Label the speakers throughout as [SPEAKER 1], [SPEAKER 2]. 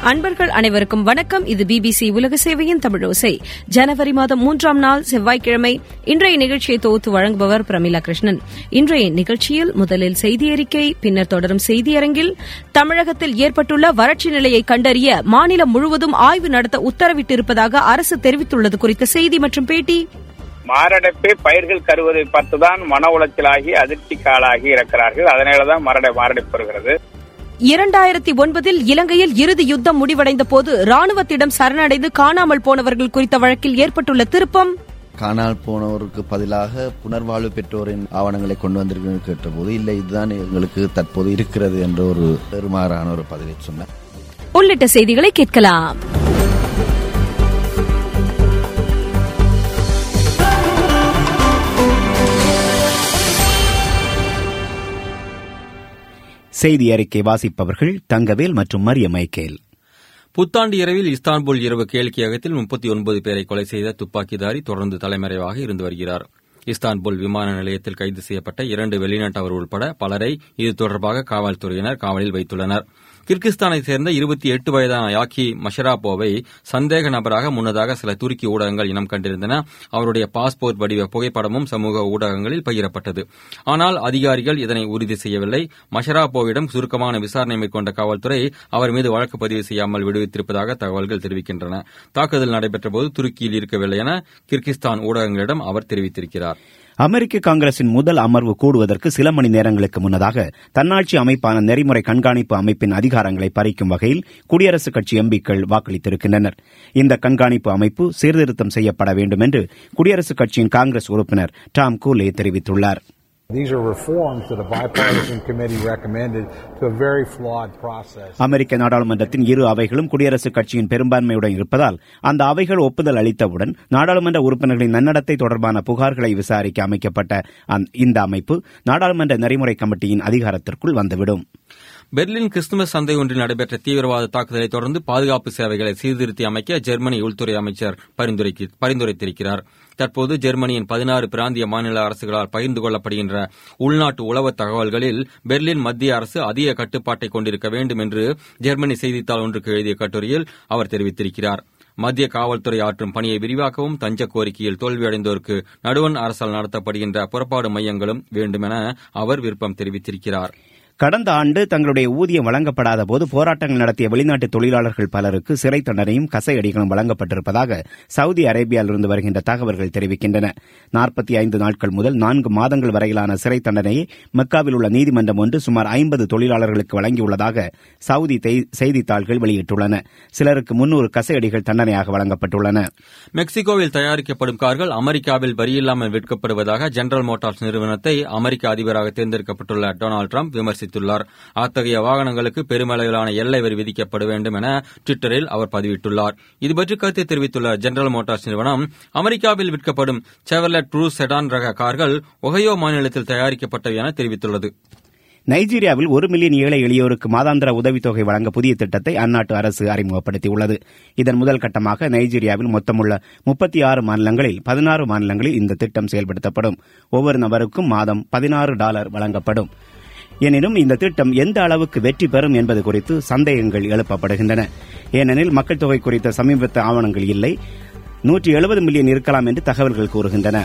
[SPEAKER 1] அன்பர்கள் அனைவருக்கும் வணக்கம் இது பிபிசி உலக சேவையின் தமிழோசை ஜனவரி மாதம் மூன்றாம் நாள் செவ்வாய்க்கிழமை இன்றைய நிகழ்ச்சியை தொகுத்து வழங்குபவர் பிரமிளா கிருஷ்ணன் இன்றைய நிகழ்ச்சியில் முதலில் செய்தி அறிக்கை பின்னர் தொடரும் செய்தியரங்கில் தமிழகத்தில் ஏற்பட்டுள்ள வறட்சி நிலையை கண்டறிய மாநிலம் முழுவதும் ஆய்வு நடத்த உத்தரவிட்டிருப்பதாக அரசு தெரிவித்துள்ளது குறித்த செய்தி மற்றும் பேட்டி
[SPEAKER 2] மாரடைப்பே பயிர்கள் கருவதை பார்த்துதான் மன உளைச்சலாகி அதிர்ச்சிக்காலாகி இருக்கிறார்கள் அதனாலதான் மரடை மாரடைப்பு வருகிறது
[SPEAKER 1] இரண்டாயிரத்தி ஒன்பதில் இலங்கையில் இறுதி யுத்தம் முடிவடைந்த போது ராணுவத்திடம் சரணடைந்து காணாமல் போனவர்கள் குறித்த வழக்கில் ஏற்பட்டுள்ள திருப்பம்
[SPEAKER 3] காணால் போனவருக்கு பதிலாக புனர்வாழ்வு பெற்றோரின் ஆவணங்களை கொண்டு வந்திருக்கிறேன் கேட்டபோது இல்லை இதுதான் எங்களுக்கு தற்போது இருக்கிறது என்ற ஒரு பெருமாறான ஒரு பதிலை சொன்னார்
[SPEAKER 1] உள்ளிட்ட செய்திகளை கேட்கலாம்
[SPEAKER 4] செய்தி அறிக்கை வாசிப்பவர்கள் தங்கவேல் மற்றும் மரிய மைக்கேல்
[SPEAKER 5] புத்தாண்டு இரவில் இஸ்தான்புல் இரவு கேளிக்கையகத்தில் முப்பத்தி ஒன்பது பேரை கொலை செய்த துப்பாக்கிதாரி தொடர்ந்து தலைமறைவாக இருந்து வருகிறார் இஸ்தான்புல் விமான நிலையத்தில் கைது செய்யப்பட்ட இரண்டு வெளிநாட்டவர் உட்பட பலரை இது தொடர்பாக காவல்துறையினர் காவலில் வைத்துள்ளனர் கிர்கிஸ்தானை சேர்ந்த இருபத்தி எட்டு வயதான யாக்கி மஷராப்போவை சந்தேக நபராக முன்னதாக சில துருக்கி ஊடகங்கள் இனம் கண்டிருந்தன அவருடைய பாஸ்போர்ட் வடிவ புகைப்படமும் சமூக ஊடகங்களில் பகிரப்பட்டது ஆனால் அதிகாரிகள் இதனை உறுதி செய்யவில்லை மஷராப்போவிடம் சுருக்கமான விசாரணை மேற்கொண்ட காவல்துறை அவர் மீது வழக்கு பதிவு செய்யாமல் விடுவித்திருப்பதாக தகவல்கள் தெரிவிக்கின்றன தாக்குதல் நடைபெற்றபோது துருக்கியில் இருக்கவில்லை என கிர்கிஸ்தான் ஊடகங்களிடம் அவர் தெரிவித்திருக்கிறார்
[SPEAKER 4] அமெரிக்க காங்கிரசின் முதல் அமர்வு கூடுவதற்கு சில மணி நேரங்களுக்கு முன்னதாக தன்னாட்சி அமைப்பான நெறிமுறை கண்காணிப்பு அமைப்பின் அதிகாரங்களை பறிக்கும் வகையில் குடியரசுக் கட்சி எம்பிக்கள் வாக்களித்திருக்கின்றனர் இந்த கண்காணிப்பு அமைப்பு சீர்திருத்தம் செய்யப்பட வேண்டும் என்று குடியரசுக் கட்சியின் காங்கிரஸ் உறுப்பினர் டாம் கூலே தெரிவித்துள்ளார்
[SPEAKER 6] These are reforms that a bipartisan committee recommended to a very flawed process.
[SPEAKER 4] அமெரிக்க நாடாளுமன்றத்தின் இரு அவைகளும் குடியரசுக் கட்சியின் பெரும்பான்மையுடன் இருப்பதால் அந்த அவைகள் ஒப்புதல் அளித்தவுடன் நாடாளுமன்ற உறுப்பினர்களின் நன்னடத்தை தொடர்பான புகார்களை விசாரிக்க அமைக்கப்பட்ட இந்த அமைப்பு நாடாளுமன்ற நெறிமுறை கமிட்டியின் அதிகாரத்திற்குள் வந்துவிடும்
[SPEAKER 5] பெர்லின் கிறிஸ்துமஸ் சந்தை ஒன்றில் நடைபெற்ற தீவிரவாத தாக்குதலை தொடர்ந்து பாதுகாப்பு சேவைகளை சீர்திருத்தி அமைக்க ஜெர்மனி உள்துறை அமைச்சர் பரிந்துரைத்திருக்கிறார் தற்போது ஜெர்மனியின் பதினாறு பிராந்திய மாநில அரசுகளால் பகிர்ந்து கொள்ளப்படுகின்ற உள்நாட்டு உளவு தகவல்களில் பெர்லின் மத்திய அரசு அதிக கட்டுப்பாட்டை கொண்டிருக்க வேண்டும் என்று ஜெர்மனி செய்தித்தாள் ஒன்றுக்கு எழுதிய கட்டுரையில் அவர் தெரிவித்திருக்கிறார் மத்திய காவல்துறை ஆற்றும் பணியை விரிவாக்கவும் தஞ்ச கோரிக்கையில் தோல்வியடைந்தோருக்கு நடுவண் அரசால் நடத்தப்படுகின்ற புறப்பாடு மையங்களும் வேண்டுமென அவர் விருப்பம் தெரிவித்திருக்கிறார்
[SPEAKER 4] கடந்த ஆண்டு தங்களுடைய ஊதியம் வழங்கப்படாத போது போராட்டங்கள் நடத்திய வெளிநாட்டு தொழிலாளர்கள் பலருக்கு சிறை தண்டனையும் கசையடிகளும் வழங்கப்பட்டிருப்பதாக சவுதி அரேபியாவிலிருந்து வருகின்ற தகவல்கள் தெரிவிக்கின்றன நாற்பத்தி ஐந்து நாட்கள் முதல் நான்கு மாதங்கள் வரையிலான சிறை தண்டனையை மெக்காவில் உள்ள நீதிமன்றம் ஒன்று சுமார் ஐம்பது தொழிலாளர்களுக்கு வழங்கியுள்ளதாக சவுதி செய்தித்தாள்கள் வெளியிட்டுள்ளன சிலருக்கு முன்னூறு கசையடிகள் தண்டனையாக வழங்கப்பட்டுள்ளன
[SPEAKER 5] மெக்சிகோவில் தயாரிக்கப்படும் கார்கள் அமெரிக்காவில் வரியில்லாமல் விற்கப்படுவதாக ஜெனரல் மோட்டார்ஸ் நிறுவனத்தை அமெரிக்க அதிபராக தேர்ந்தெடுக்கப்பட்டுள்ள டொனால்டு டிரம்ப் விமர்சித்தார் விமர்சித்துள்ளார் அத்தகைய வாகனங்களுக்கு பெருமளவிலான எல்லை வரி விதிக்கப்பட வேண்டும் என டுவிட்டரில் அவர் பதிவிட்டுள்ளார் இதுபற்றி கருத்தை தெரிவித்துள்ள ஜெனரல் மோட்டார்ஸ் நிறுவனம் அமெரிக்காவில் விற்கப்படும் செவர்லெட் ட்ரூ செடான் ரக கார்கள் ஒகையோ மாநிலத்தில் தயாரிக்கப்பட்டவை என தெரிவித்துள்ளது
[SPEAKER 4] நைஜீரியாவில் ஒரு மில்லியன் ஏழை எளியோருக்கு மாதாந்திர உதவித்தொகை வழங்க புதிய திட்டத்தை அந்நாட்டு அரசு அறிமுகப்படுத்தியுள்ளது இதன் முதல் கட்டமாக நைஜீரியாவில் மொத்தமுள்ள முப்பத்தி ஆறு மாநிலங்களில் பதினாறு மாநிலங்களில் இந்த திட்டம் செயல்படுத்தப்படும் ஒவ்வொரு நபருக்கும் மாதம் பதினாறு டாலர் வழங்கப்படும் எனினும் இந்த திட்டம் எந்த அளவுக்கு வெற்றி பெறும் என்பது குறித்து சந்தேகங்கள் எழுப்பப்படுகின்றன ஏனெனில் மக்கள் தொகை குறித்த சமீபத்த ஆவணங்கள் இல்லை நூற்றி எழுபது மில்லியன் இருக்கலாம் என்று தகவல்கள் கூறுகின்றன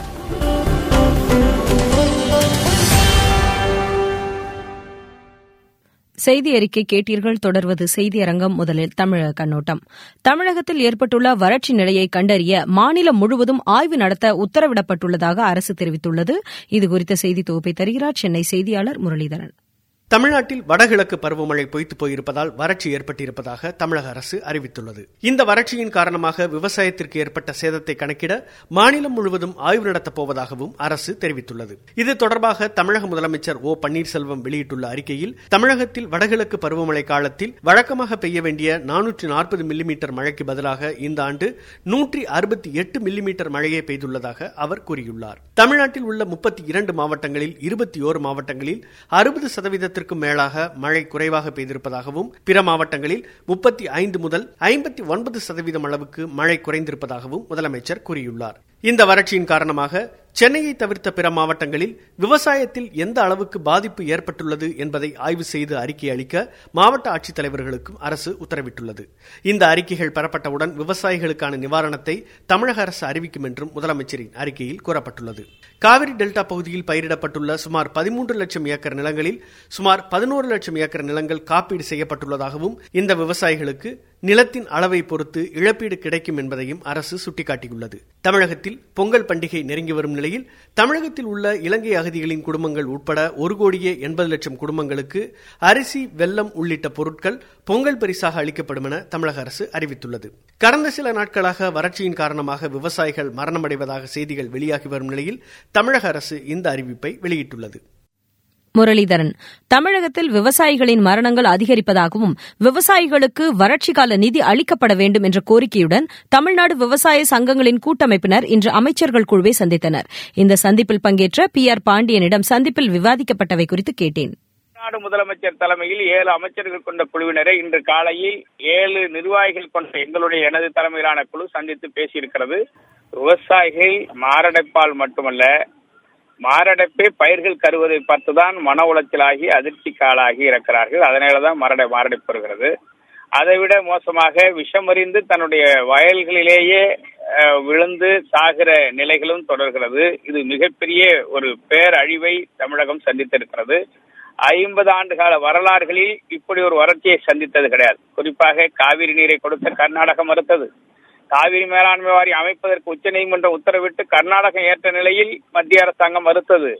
[SPEAKER 1] செய்தி அறிக்கை கேட்டீர்கள் தொடர்வது செய்தியரங்கம் முதலில் தமிழக கண்ணோட்டம் தமிழகத்தில் ஏற்பட்டுள்ள வறட்சி நிலையை கண்டறிய மாநிலம் முழுவதும் ஆய்வு நடத்த உத்தரவிடப்பட்டுள்ளதாக அரசு தெரிவித்துள்ளது இதுகுறித்த செய்தி தொகுப்பை தருகிறார் சென்னை செய்தியாளர் முரளிதரன்
[SPEAKER 7] தமிழ்நாட்டில் வடகிழக்கு பருவமழை பொய்த்து போயிருப்பதால் வறட்சி ஏற்பட்டிருப்பதாக தமிழக அரசு அறிவித்துள்ளது இந்த வறட்சியின் காரணமாக விவசாயத்திற்கு ஏற்பட்ட சேதத்தை கணக்கிட மாநிலம் முழுவதும் ஆய்வு நடத்தப் போவதாகவும் அரசு தெரிவித்துள்ளது இது தொடர்பாக தமிழக முதலமைச்சர் ஓ பன்னீர்செல்வம் வெளியிட்டுள்ள அறிக்கையில் தமிழகத்தில் வடகிழக்கு பருவமழை காலத்தில் வழக்கமாக பெய்ய வேண்டிய நானூற்றி நாற்பது மில்லிமீட்டர் மழைக்கு பதிலாக இந்த ஆண்டு நூற்றி அறுபத்தி எட்டு மில்லிமீட்டர் மழையே பெய்துள்ளதாக அவர் கூறியுள்ளார் தமிழ்நாட்டில் உள்ள முப்பத்தி இரண்டு மாவட்டங்களில் இருபத்தி ஓரு மாவட்டங்களில் அறுபது சதவீதத்திற்கு சதவீதத்திற்கும் மேலாக மழை குறைவாக பெய்திருப்பதாகவும் பிற மாவட்டங்களில் முப்பத்தி ஐந்து முதல் ஐம்பத்தி ஒன்பது சதவீதம் அளவுக்கு மழை குறைந்திருப்பதாகவும் முதலமைச்சர் கூறியுள்ளார் இந்த வறட்சியின் காரணமாக சென்னையை தவிர்த்த பிற மாவட்டங்களில் விவசாயத்தில் எந்த அளவுக்கு பாதிப்பு ஏற்பட்டுள்ளது என்பதை ஆய்வு செய்து அறிக்கை அளிக்க மாவட்ட ஆட்சித்தலைவர்களுக்கும் அரசு உத்தரவிட்டுள்ளது இந்த அறிக்கைகள் பெறப்பட்டவுடன் விவசாயிகளுக்கான நிவாரணத்தை தமிழக அரசு அறிவிக்கும் என்றும் முதலமைச்சரின் அறிக்கையில் கூறப்பட்டுள்ளது காவிரி டெல்டா பகுதியில் பயிரிடப்பட்டுள்ள சுமார் பதிமூன்று லட்சம் ஏக்கர் நிலங்களில் சுமார் பதினோரு லட்சம் ஏக்கர் நிலங்கள் காப்பீடு செய்யப்பட்டுள்ளதாகவும் இந்த விவசாயிகளுக்கு நிலத்தின் அளவை பொறுத்து இழப்பீடு கிடைக்கும் என்பதையும் அரசு சுட்டிக்காட்டியுள்ளது தமிழகத்தில் பொங்கல் பண்டிகை நெருங்கி வரும் நிலையில் தமிழகத்தில் உள்ள இலங்கை அகதிகளின் குடும்பங்கள் உட்பட ஒரு கோடியே எண்பது லட்சம் குடும்பங்களுக்கு அரிசி வெல்லம் உள்ளிட்ட பொருட்கள் பொங்கல் பரிசாக அளிக்கப்படும் என தமிழக அரசு அறிவித்துள்ளது கடந்த சில நாட்களாக வறட்சியின் காரணமாக விவசாயிகள் மரணமடைவதாக செய்திகள் வெளியாகி வரும் நிலையில் தமிழக அரசு இந்த அறிவிப்பை வெளியிட்டுள்ளது
[SPEAKER 1] முரளிதரன் தமிழகத்தில் விவசாயிகளின் மரணங்கள் அதிகரிப்பதாகவும் விவசாயிகளுக்கு வறட்சி கால நிதி அளிக்கப்பட வேண்டும் என்ற கோரிக்கையுடன் தமிழ்நாடு விவசாய சங்கங்களின் கூட்டமைப்பினர் இன்று அமைச்சர்கள் குழுவை சந்தித்தனர் இந்த சந்திப்பில் பங்கேற்ற பி ஆர் பாண்டியனிடம் சந்திப்பில் விவாதிக்கப்பட்டவை குறித்து கேட்டேன்
[SPEAKER 2] தமிழ்நாடு முதலமைச்சர் தலைமையில் ஏழு அமைச்சர்கள் கொண்ட குழுவினரை இன்று காலையில் ஏழு நிர்வாகிகள் கொண்ட எங்களுடைய எனது தலைமையிலான குழு சந்தித்து பேசியிருக்கிறது விவசாயிகள் மாரடைப்பால் மட்டுமல்ல மாரடைப்பே பயிர்கள் கருவதை பார்த்துதான் மன உளைச்சலாகி அதிர்ச்சிக்கு ஆளாகி இருக்கிறார்கள் அதனாலதான் மரடை மாரடைப்பு வருகிறது அதைவிட மோசமாக விஷமறிந்து தன்னுடைய வயல்களிலேயே அஹ், விழுந்து சாகிற நிலைகளும் தொடர்கிறது இது மிகப்பெரிய ஒரு பேரழிவை தமிழகம் சந்தித்திருக்கிறது ஐம்பது ஆண்டு கால வரலாறுகளில் இப்படி ஒரு வறட்சியை சந்தித்தது கிடையாது குறிப்பாக காவிரி நீரை கொடுக்க கர்நாடகம் மறுத்தது காவிரி மேலாண்மை வாரியம் அமைப்பதற்கு உச்சநீதிமன்றம் உத்தரவிட்டு கர்நாடகம் ஏற்ற நிலையில் மத்திய அரசாங்கம் மறுத்தது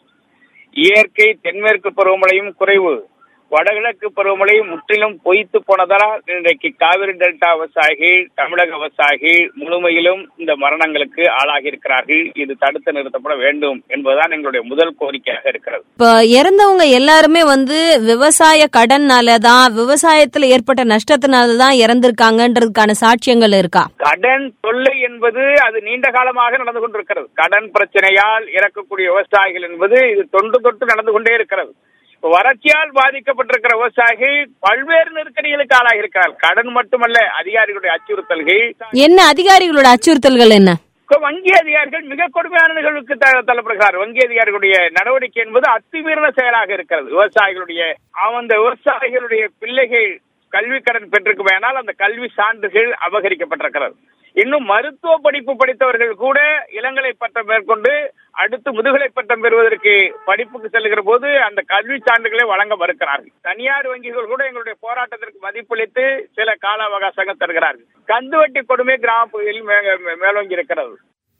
[SPEAKER 2] இயற்கை தென்மேற்கு பருவமழையும் குறைவு வடகிழக்கு பருவமழை முற்றிலும் பொய்த்து போனதால் இன்றைக்கு காவிரி டெல்டா விவசாயிகள் தமிழக விவசாயிகள் முழுமையிலும் இந்த மரணங்களுக்கு ஆளாகி இருக்கிறார்கள் இது தடுத்து நிறுத்தப்பட வேண்டும் என்பதுதான் எங்களுடைய முதல் கோரிக்கையாக இருக்கிறது
[SPEAKER 1] இப்ப இறந்தவங்க எல்லாருமே வந்து விவசாய கடன்னால தான் விவசாயத்துல ஏற்பட்ட நஷ்டத்தினால தான் இறந்திருக்காங்கன்றதுக்கான சாட்சியங்கள் இருக்கா
[SPEAKER 2] கடன் தொல்லை என்பது அது நீண்ட காலமாக நடந்து கொண்டிருக்கிறது கடன் பிரச்சனையால் இறக்கக்கூடிய விவசாயிகள் என்பது இது தொன்று தொட்டு நடந்து கொண்டே இருக்கிறது இப்ப வறட்சியால் பாதிக்கப்பட்டிருக்கிற விவசாயிகள் பல்வேறு நெருக்கடிகளுக்கு ஆளாகி இருக்கிறார்கள் கடன் மட்டுமல்ல அதிகாரிகளுடைய அச்சுறுத்தல்கள்
[SPEAKER 1] என்ன அதிகாரிகளோட அச்சுறுத்தல்கள் என்ன
[SPEAKER 2] இப்ப வங்கி அதிகாரிகள் மிக கொடுமையான நிகழ்வுக்கு த- தள்ளப்படுகிறார் வங்கி அதிகாரிகளுடைய நடவடிக்கை என்பது அத்துமீறின செயலாக இருக்கிறது விவசாயிகளுடைய அந்த விவசாயிகளுடைய பிள்ளைகள் கல்வி கடன் பெற்றிருக்குமேனால் அந்த கல்வி சான்றுகள் அபகரிக்கப்பட்டிருக்கிறது இன்னும் மருத்துவ படிப்பு படித்தவர்கள் கூட இளங்கலை பட்டம் மேற்கொண்டு அடுத்து முதுகலை பட்டம் பெறுவதற்கு படிப்புக்கு செல்லுகிற போது அந்த கல்வி சான்றுகளை வழங்க மறுக்கிறார்கள் தனியார் வங்கிகள் கூட எங்களுடைய போராட்டத்திற்கு மதிப்பளித்து சில கால அவகாசங்கள் தருகிறார்கள் கந்துவட்டி கொடுமை கிராம பகுதியில் மே- மே- மேலோங்கி இருக்கிறது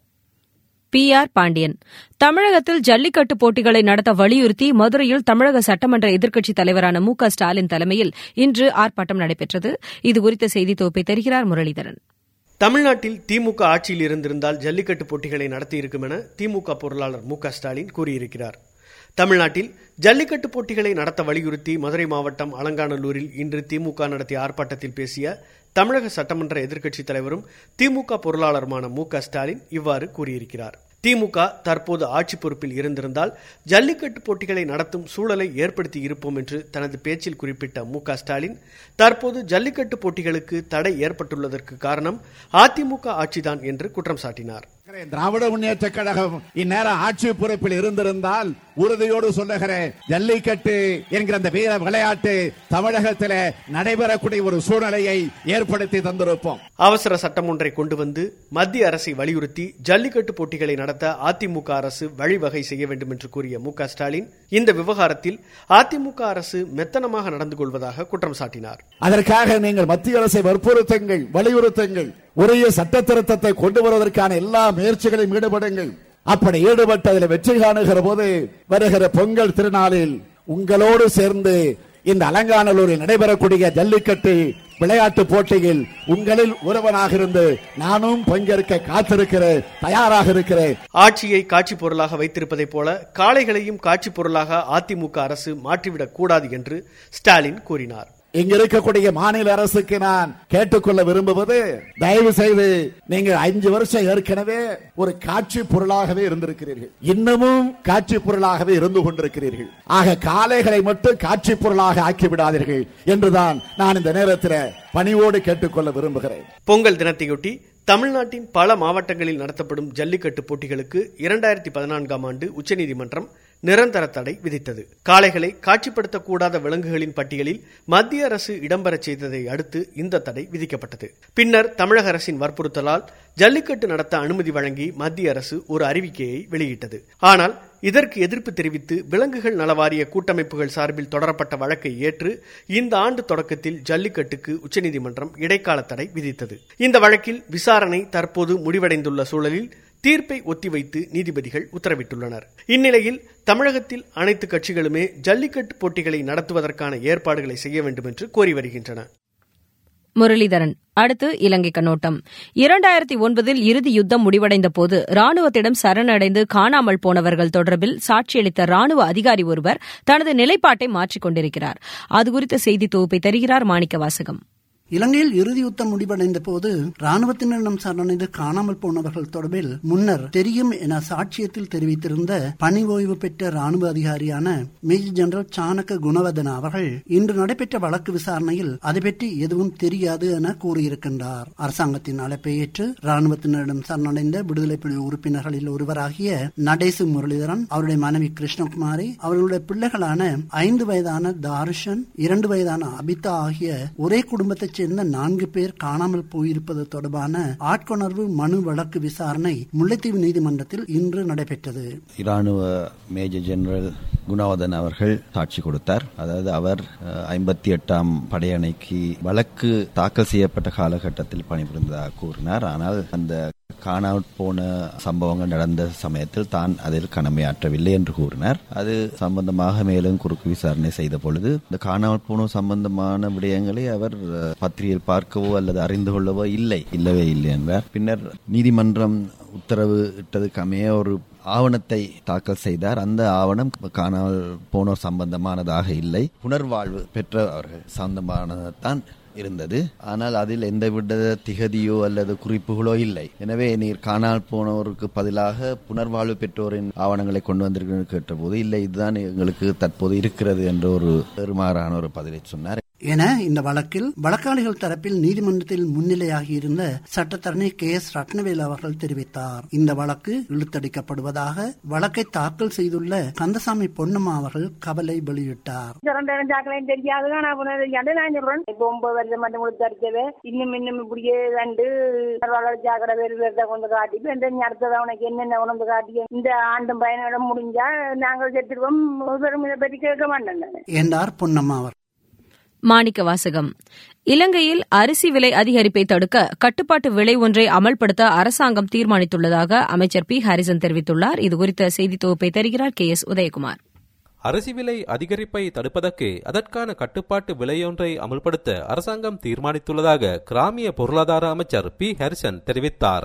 [SPEAKER 1] பி ஆர் பாண்டியன் தமிழகத்தில் ஜல்லிக்கட்டு போட்டிகளை நடத்த வலியுறுத்தி மதுரையில் தமிழக சட்டமன்ற எதிர்க்கட்சித் தலைவரான மு க ஸ்டாலின் தலைமையில் இன்று ஆர்ப்பாட்டம் நடைபெற்றது இதுகுறித்த செய்தி தொகுப்பை தருகிறார் முரளிதரன்
[SPEAKER 7] தமிழ்நாட்டில் திமுக ஆட்சியில் இருந்திருந்தால் ஜல்லிக்கட்டு போட்டிகளை நடத்தியிருக்கும் என திமுக பொருளாளர் மு க ஸ்டாலின் கூறியிருக்கிறார் தமிழ்நாட்டில் ஜல்லிக்கட்டு போட்டிகளை நடத்த வலியுறுத்தி மதுரை மாவட்டம் அலங்காநல்லூரில் இன்று திமுக நடத்திய ஆர்ப்பாட்டத்தில் பேசிய தமிழக சட்டமன்ற எதிர்க்கட்சித் தலைவரும் திமுக பொருளாளருமான மு க ஸ்டாலின் இவ்வாறு கூறியிருக்கிறார் திமுக தற்போது ஆட்சி பொறுப்பில் இருந்திருந்தால் ஜல்லிக்கட்டு போட்டிகளை நடத்தும் சூழலை ஏற்படுத்தி இருப்போம் என்று தனது பேச்சில் குறிப்பிட்ட மு க ஸ்டாலின் தற்போது ஜல்லிக்கட்டு போட்டிகளுக்கு தடை ஏற்பட்டுள்ளதற்கு காரணம் அதிமுக ஆட்சிதான் என்று குற்றம் சாட்டினார்
[SPEAKER 8] திராவிட முன்னேற்ற கழகம் இந்நேரம் ஆட்சி பொறுப்பில் இருந்திருந்தால் உறுதியோடு சொல்லுகிறேன் ஜல்லிக்கட்டு என்கிற அந்த வீர விளையாட்டு தமிழகத்தில் நடைபெறக்கூடிய ஒரு சூழ்நிலையை ஏற்படுத்தி தந்திருப்போம்
[SPEAKER 7] அவசர சட்டம் ஒன்றை கொண்டு வந்து மத்திய அரசை வலியுறுத்தி ஜல்லிக்கட்டு போட்டிகளை நடத்த அதிமுக அரசு வழிவகை செய்ய வேண்டும் என்று கூறிய மு க ஸ்டாலின் இந்த விவகாரத்தில் அதிமுக அரசு மெத்தனமாக நடந்து கொள்வதாக குற்றம் சாட்டினார்
[SPEAKER 8] அதற்காக நீங்கள் மத்திய அரசை வற்புறுத்துங்கள் வலியுறுத்துங்கள் உரிய சட்ட திருத்தத்தை கொண்டு வருவதற்கான எல்லா முயற்சிகளையும் ஈடுபடுங்கள் அப்படி ஈடுபட்டு அதில் வெற்றி காணுகிற போது வருகிற பொங்கல் திருநாளில் உங்களோடு சேர்ந்து இந்த அலங்காநல்லூரில் நடைபெறக்கூடிய ஜல்லிக்கட்டு விளையாட்டு போட்டியில் உங்களில் ஒருவனாக இருந்து நானும் பங்கேற்க காத்திருக்கிறேன் தயாராக இருக்கிறேன்
[SPEAKER 7] ஆட்சியை காட்சி பொருளாக வைத்திருப்பதைப் போல காளைகளையும் காட்சி பொருளாக அதிமுக அரசு மாற்றிவிடக் கூடாது என்று ஸ்டாலின் கூறினார்
[SPEAKER 8] இங்க இருக்கக்கூடிய மாநில அரசுக்கு நான் கேட்டுக்கொள்ள விரும்புவது தயவு செய்து நீங்கள் அஞ்சு வருஷம் ஏற்கனவே ஒரு காட்சி பொருளாகவே இருந்திருக்கிறீர்கள் இன்னமும் காட்சி பொருளாகவே இருந்து கொண்டிருக்கிறீர்கள் ஆக காளைகளை மட்டும் காட்சி பொருளாக ஆக்கி விடாதீர்கள் என்றுதான் நான் இந்த நேரத்தில் பணிவோடு கேட்டுக்கொள்ள விரும்புகிறேன்
[SPEAKER 7] பொங்கல் தினத்தையொட்டி தமிழ்நாட்டின் பல மாவட்டங்களில் நடத்தப்படும் ஜல்லிக்கட்டு போட்டிகளுக்கு இரண்டாயிரத்தி பதினான்காம் ஆண்டு உச்சநீதிமன்றம் நிரந்தர தடை விதித்தது காளைகளை காட்சிப்படுத்தக்கூடாத விலங்குகளின் பட்டியலில் மத்திய அரசு இடம்பெறச் செய்ததை அடுத்து இந்த தடை விதிக்கப்பட்டது பின்னர் தமிழக அரசின் வற்புறுத்தலால் ஜல்லிக்கட்டு நடத்த அனுமதி வழங்கி மத்திய அரசு ஒரு அறிவிக்கையை வெளியிட்டது ஆனால் இதற்கு எதிர்ப்பு தெரிவித்து விலங்குகள் நலவாரிய கூட்டமைப்புகள் சார்பில் தொடரப்பட்ட வழக்கை ஏற்று இந்த ஆண்டு தொடக்கத்தில் ஜல்லிக்கட்டுக்கு உச்சநீதிமன்றம் இடைக்கால தடை விதித்தது இந்த வழக்கில் விசாரணை தற்போது முடிவடைந்துள்ள சூழலில் தீர்ப்பை ஒத்திவைத்து நீதிபதிகள் உத்தரவிட்டுள்ளனர் இந்நிலையில் தமிழகத்தில் அனைத்து கட்சிகளுமே ஜல்லிக்கட்டு போட்டிகளை நடத்துவதற்கான ஏற்பாடுகளை செய்ய வேண்டும் என்று கோரி வருகின்றன
[SPEAKER 1] முரளிதரன் அடுத்து இலங்கை கண்ணோட்டம் இரண்டாயிரத்தி ஒன்பதில் இறுதி யுத்தம் முடிவடைந்த போது ராணுவத்திடம் சரணடைந்து காணாமல் போனவர்கள் தொடர்பில் சாட்சியளித்த ராணுவ அதிகாரி ஒருவர் தனது நிலைப்பாட்டை மாற்றிக் கொண்டிருக்கிறார் அதுகுறித்த செய்தி தொகுப்பை தருகிறார் மாணிக்க வாசகம்
[SPEAKER 9] இலங்கையில் இறுதி யுத்தம் முடிவடைந்த போது ராணுவத்தினரிடம் சரணடைந்து காணாமல் போனவர்கள் தொடர்பில் முன்னர் தெரியும் என சாட்சியத்தில் தெரிவித்திருந்த பணி ஓய்வு பெற்ற ராணுவ அதிகாரியான மேஜர் ஜெனரல் சாணக்க குணவர்தன அவர்கள் இன்று நடைபெற்ற வழக்கு விசாரணையில் அதை பற்றி எதுவும் தெரியாது என கூறியிருக்கின்றார் அரசாங்கத்தின் அழைப்பை ஏற்று ராணுவத்தினரிடம் சரணடைந்த விடுதலை புலி உறுப்பினர்களில் ஒருவராகிய நடேசு முரளிதரன் அவருடைய மனைவி கிருஷ்ணகுமாரி அவர்களுடைய பிள்ளைகளான ஐந்து வயதான தாருஷன் இரண்டு வயதான அபிதா ஆகிய ஒரே குடும்பத்தைச் சேர்ந்த நான்கு பேர் காணாமல் போயிருப்பது தொடர்பான ஆட்கொணர்வு மனு வழக்கு விசாரணை முல்லைத்தீவு நீதிமன்றத்தில் இன்று நடைபெற்றது
[SPEAKER 3] இராணுவ மேஜர் ஜெனரல் குணவர்தன் அவர்கள் சாட்சி கொடுத்தார் அதாவது அவர் ஐம்பத்தி எட்டாம் படையணைக்கு வழக்கு தாக்கல் செய்யப்பட்ட காலகட்டத்தில் பணிபுரிந்ததாக கூறினார் ஆனால் அந்த காணாமல் போன சம்பவங்கள் நடந்த சமயத்தில் தான் அதில் கடமையாற்றவில்லை என்று கூறினார் அது சம்பந்தமாக மேலும் குறுக்கு விசாரணை செய்த பொழுது இந்த காணாமல் போன சம்பந்தமான விடயங்களை அவர் பத்திரிகையில் பார்க்கவோ அல்லது அறிந்து கொள்ளவோ இல்லை இல்லவே இல்லை என்றார் பின்னர் நீதிமன்றம் உத்தரவு இட்டதுக்கு அமைய ஒரு ஆவணத்தை தாக்கல் செய்தார் அந்த ஆவணம் காணாமல் போனோர் சம்பந்தமானதாக இல்லை புனர்வாழ்வு பெற்றவர்கள் சம்பந்தமானதான் இருந்தது ஆனால் அதில் எந்தவித திகதியோ அல்லது குறிப்புகளோ இல்லை எனவே நீர் காணால் போனோருக்கு பதிலாக புனர்வாழ்வு பெற்றோரின் ஆவணங்களை கொண்டு வந்திருக்கிறேன் கேட்டபோது இல்லை இதுதான் எங்களுக்கு தற்போது இருக்கிறது என்ற ஒரு பெருமாறான ஒரு பதிலை சொன்னார்
[SPEAKER 9] என இந்த வழக்கில் வழக்காளிகள் தரப்பில் நீதிமன்றத்தில் முன்னிலையாகி இருந்த சட்டத்தரணி கே எஸ் ரத்னவேல் அவர்கள் தெரிவித்தார் இந்த வழக்கு இழுத்தடிக்கப்படுவதாக வழக்கை தாக்கல் செய்துள்ள கந்தசாமி பொன்னம்மா அவர்கள் கவலை வெளியிட்டார்
[SPEAKER 10] தெரியாது நான் சொல்றேன் இப்ப ஒன்பது வருஷம் மட்டும் கொடுத்து அடிச்சது இன்னும் இன்னும் இப்படியே கண்டு ஜாக்கிர வேறு கொண்டு காட்டி அடுத்தது அவனுக்கு என்னென்ன உணர்ந்து காட்டி இந்த ஆண்டும் பயணம் முடிஞ்சா நாங்கள் செத்துருவோம் இதை பற்றி கேட்க மாட்டேன்
[SPEAKER 9] என்றார் பொன்னம்மா அவர்
[SPEAKER 1] மாணிக்க வாசகம் இலங்கையில் அரிசி விலை அதிகரிப்பை தடுக்க கட்டுப்பாட்டு விலை ஒன்றை அமல்படுத்த அரசாங்கம் தீர்மானித்துள்ளதாக அமைச்சர் பி ஹாரிசன் தெரிவித்துள்ளார் இதுகுறித்த செய்தி தொகுப்பை தருகிறார் கே எஸ் உதயகுமார்
[SPEAKER 11] அரிசி விலை அதிகரிப்பை தடுப்பதற்கு அதற்கான கட்டுப்பாட்டு விலையொன்றை அமல்படுத்த அரசாங்கம் தீர்மானித்துள்ளதாக கிராமிய பொருளாதார அமைச்சர் பி ஹரிசன் தெரிவித்தார்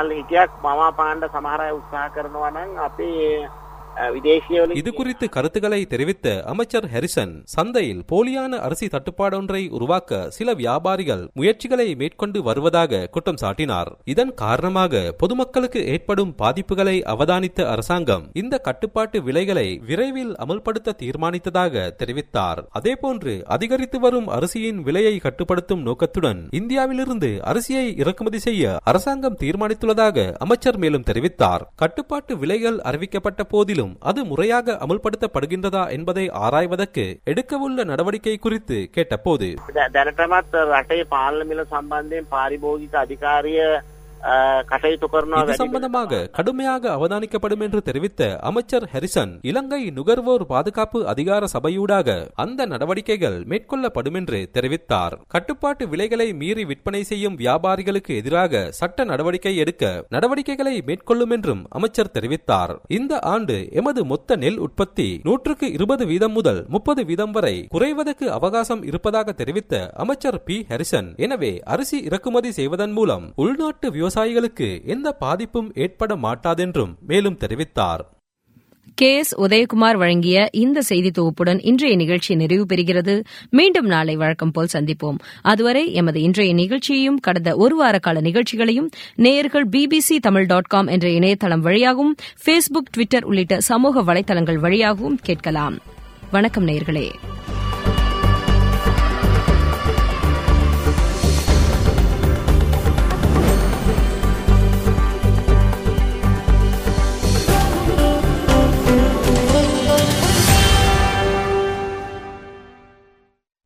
[SPEAKER 11] இது குறித்து கருத்துக்களை தெரிவித்த அமைச்சர் ஹெரிசன் சந்தையில் போலியான அரிசி தட்டுப்பாடொன்றை உருவாக்க சில வியாபாரிகள் முயற்சிகளை மேற்கொண்டு வருவதாக குற்றம் சாட்டினார் இதன் காரணமாக பொதுமக்களுக்கு ஏற்படும் பாதிப்புகளை அவதானித்த அரசாங்கம் இந்த கட்டுப்பாட்டு விலைகளை விரைவில் அமல்படுத்த தீர்மானித்ததாக தெரிவித்தார் அதேபோன்று அதிகரித்து வரும் அரிசியின் விலையை கட்டுப்படுத்தும் நோக்கத்துடன் இந்தியாவிலிருந்து அரிசியை இறக்குமதி செய்ய அரசாங்கம் தீர்மானித்துள்ளதாக அமைச்சர் மேலும் தெரிவித்தார் கட்டுப்பாட்டு விலைகள் அறிவிக்கப்பட்ட போதிலும் அது முறையாக அமல்படுத்தப்படுகின்றதா என்பதை ஆராய்வதற்கு எடுக்கவுள்ள நடவடிக்கை குறித்து கேட்டபோது
[SPEAKER 12] දැනටමත් රටේ පාලන මිල සම්බන්ධයෙන් පාරිභෝගික අධිකාරිය
[SPEAKER 11] இது சம்பந்தமாக கடுமையாக அவதானிக்கப்படும் என்று தெரிவித்த அமைச்சர் ஹெரிசன் இலங்கை நுகர்வோர் பாதுகாப்பு அதிகார சபையூடாக அந்த நடவடிக்கைகள் மேற்கொள்ளப்படும் என்று தெரிவித்தார் கட்டுப்பாட்டு விலைகளை மீறி விற்பனை செய்யும் வியாபாரிகளுக்கு எதிராக சட்ட நடவடிக்கை எடுக்க நடவடிக்கைகளை மேற்கொள்ளும் என்றும் அமைச்சர் தெரிவித்தார் இந்த ஆண்டு எமது மொத்த நெல் உற்பத்தி நூற்றுக்கு இருபது வீதம் முதல் முப்பது வீதம் வரை குறைவதற்கு அவகாசம் இருப்பதாக தெரிவித்த அமைச்சர் பி ஹெரிசன் எனவே அரிசி இறக்குமதி செய்வதன் மூலம் உள்நாட்டு விவசாயிகளுக்கு எந்த பாதிப்பும் ஏற்பட மாட்டாதென்றும் மேலும் தெரிவித்தார்
[SPEAKER 1] கே எஸ் உதயகுமார் வழங்கிய இந்த செய்தி தொகுப்புடன் இன்றைய நிகழ்ச்சி நிறைவு பெறுகிறது மீண்டும் நாளை வழக்கம் போல் சந்திப்போம் அதுவரை எமது இன்றைய நிகழ்ச்சியையும் கடந்த ஒரு வார கால நிகழ்ச்சிகளையும் நேயர்கள் பிபிசி தமிழ் டாட் காம் என்ற இணையதளம் வழியாகவும் ஃபேஸ்புக் டுவிட்டர் உள்ளிட்ட சமூக வலைதளங்கள் வழியாகவும் கேட்கலாம் வணக்கம் நேயர்களே